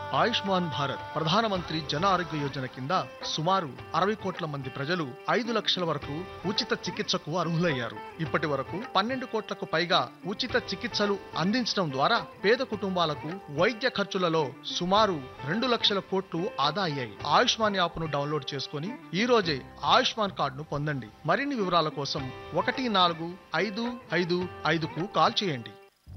ఆయుష్మాన్ భారత్ ప్రధానమంత్రి జన ఆరోగ్య యోజన కింద సుమారు అరవై కోట్ల మంది ప్రజలు ఐదు లక్షల వరకు ఉచిత చికిత్సకు అర్హులయ్యారు ఇప్పటి వరకు పన్నెండు కోట్లకు పైగా ఉచిత చికిత్సలు అందించడం ద్వారా పేద కుటుంబాలకు వైద్య ఖర్చులలో సుమారు రెండు లక్షల కోట్లు ఆదా అయ్యాయి ఆయుష్మాన్ యాప్ను డౌన్లోడ్ చేసుకుని ఈ రోజే ఆయుష్మాన్ కార్డును పొందండి మరిన్ని వివరాల కోసం ఒకటి నాలుగు ఐదు ఐదు ఐదుకు కాల్ చేయండి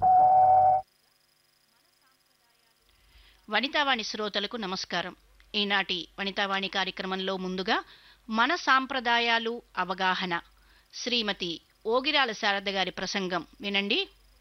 వనితావాణి శ్రోతలకు నమస్కారం ఈనాటి వనితావాణి కార్యక్రమంలో ముందుగా మన సాంప్రదాయాలు అవగాహన శ్రీమతి ఓగిరాల శారద గారి ప్రసంగం వినండి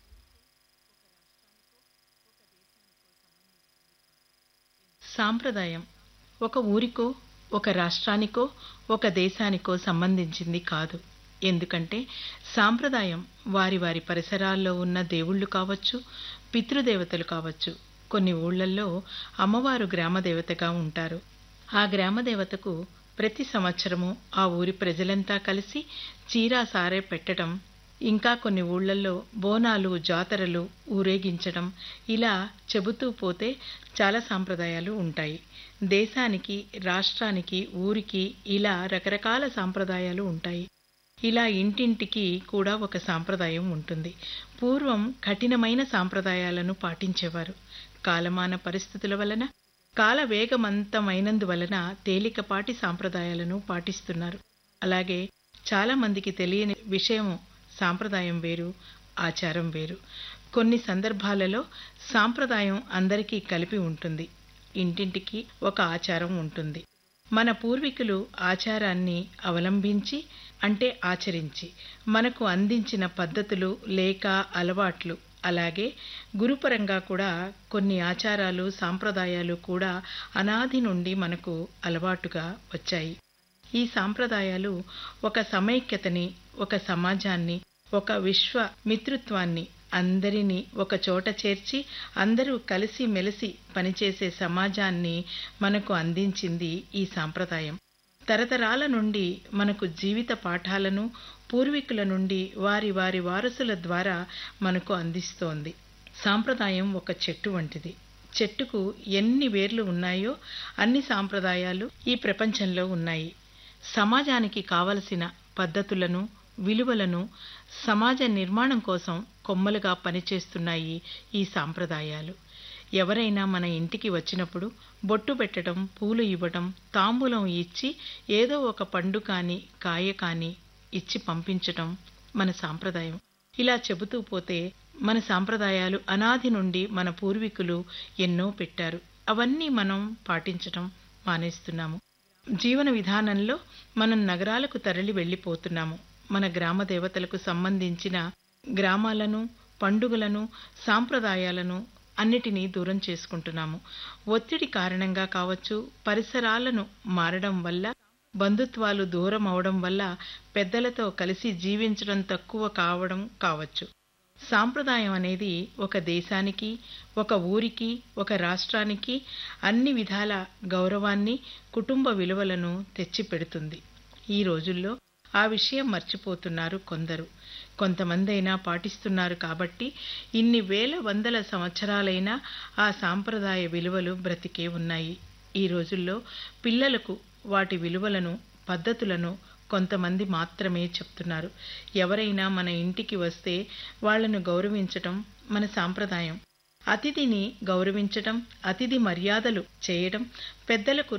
సాంప్రదాయం ఒక ఊరికో ఒక రాష్ట్రానికో ఒక దేశానికో సంబంధించింది కాదు ఎందుకంటే సాంప్రదాయం వారి వారి పరిసరాల్లో ఉన్న దేవుళ్ళు కావచ్చు పితృదేవతలు కావచ్చు కొన్ని ఊళ్ళల్లో అమ్మవారు గ్రామదేవతగా ఉంటారు ఆ గ్రామదేవతకు ప్రతి సంవత్సరము ఆ ఊరి ప్రజలంతా కలిసి చీరా సారే పెట్టడం ఇంకా కొన్ని ఊళ్ళల్లో బోనాలు జాతరలు ఊరేగించడం ఇలా చెబుతూ పోతే చాలా సాంప్రదాయాలు ఉంటాయి దేశానికి రాష్ట్రానికి ఊరికి ఇలా రకరకాల సాంప్రదాయాలు ఉంటాయి ఇలా ఇంటింటికి కూడా ఒక సాంప్రదాయం ఉంటుంది పూర్వం కఠినమైన సాంప్రదాయాలను పాటించేవారు కాలమాన పరిస్థితుల వలన కాల వేగమంతమైనందువలన తేలికపాటి సాంప్రదాయాలను పాటిస్తున్నారు అలాగే చాలా మందికి తెలియని విషయము సాంప్రదాయం వేరు ఆచారం వేరు కొన్ని సందర్భాలలో సాంప్రదాయం అందరికీ కలిపి ఉంటుంది ఇంటింటికి ఒక ఆచారం ఉంటుంది మన పూర్వీకులు ఆచారాన్ని అవలంబించి అంటే ఆచరించి మనకు అందించిన పద్ధతులు లేక అలవాట్లు అలాగే గురుపరంగా కూడా కొన్ని ఆచారాలు సాంప్రదాయాలు కూడా అనాది నుండి మనకు అలవాటుగా వచ్చాయి ఈ సాంప్రదాయాలు ఒక సమైక్యతని ఒక సమాజాన్ని ఒక విశ్వ మిత్రుత్వాన్ని అందరినీ ఒక చోట చేర్చి అందరూ కలిసి మెలిసి పనిచేసే సమాజాన్ని మనకు అందించింది ఈ సాంప్రదాయం తరతరాల నుండి మనకు జీవిత పాఠాలను పూర్వీకుల నుండి వారి వారి వారసుల ద్వారా మనకు అందిస్తోంది సాంప్రదాయం ఒక చెట్టు వంటిది చెట్టుకు ఎన్ని వేర్లు ఉన్నాయో అన్ని సాంప్రదాయాలు ఈ ప్రపంచంలో ఉన్నాయి సమాజానికి కావలసిన పద్ధతులను విలువలను సమాజ నిర్మాణం కోసం కొమ్మలుగా పనిచేస్తున్నాయి ఈ సాంప్రదాయాలు ఎవరైనా మన ఇంటికి వచ్చినప్పుడు బొట్టు పెట్టడం పూలు ఇవ్వడం తాంబూలం ఇచ్చి ఏదో ఒక పండు కాని కాయ కాని ఇచ్చి పంపించటం మన సాంప్రదాయం ఇలా చెబుతూ పోతే మన సాంప్రదాయాలు అనాది నుండి మన పూర్వీకులు ఎన్నో పెట్టారు అవన్నీ మనం పాటించటం మానేస్తున్నాము జీవన విధానంలో మనం నగరాలకు తరలి వెళ్ళిపోతున్నాము మన గ్రామ దేవతలకు సంబంధించిన గ్రామాలను పండుగలను సాంప్రదాయాలను అన్నిటినీ దూరం చేసుకుంటున్నాము ఒత్తిడి కారణంగా కావచ్చు పరిసరాలను మారడం వల్ల బంధుత్వాలు దూరం అవడం వల్ల పెద్దలతో కలిసి జీవించడం తక్కువ కావడం కావచ్చు సాంప్రదాయం అనేది ఒక దేశానికి ఒక ఊరికి ఒక రాష్ట్రానికి అన్ని విధాల గౌరవాన్ని కుటుంబ విలువలను తెచ్చిపెడుతుంది ఈ రోజుల్లో ఆ విషయం మర్చిపోతున్నారు కొందరు కొంతమందైనా పాటిస్తున్నారు కాబట్టి ఇన్ని వేల వందల సంవత్సరాలైనా ఆ సాంప్రదాయ విలువలు బ్రతికే ఉన్నాయి ఈ రోజుల్లో పిల్లలకు వాటి విలువలను పద్ధతులను కొంతమంది మాత్రమే చెప్తున్నారు ఎవరైనా మన ఇంటికి వస్తే వాళ్లను గౌరవించటం మన సాంప్రదాయం అతిథిని గౌరవించటం అతిథి మర్యాదలు చేయడం పెద్దలకు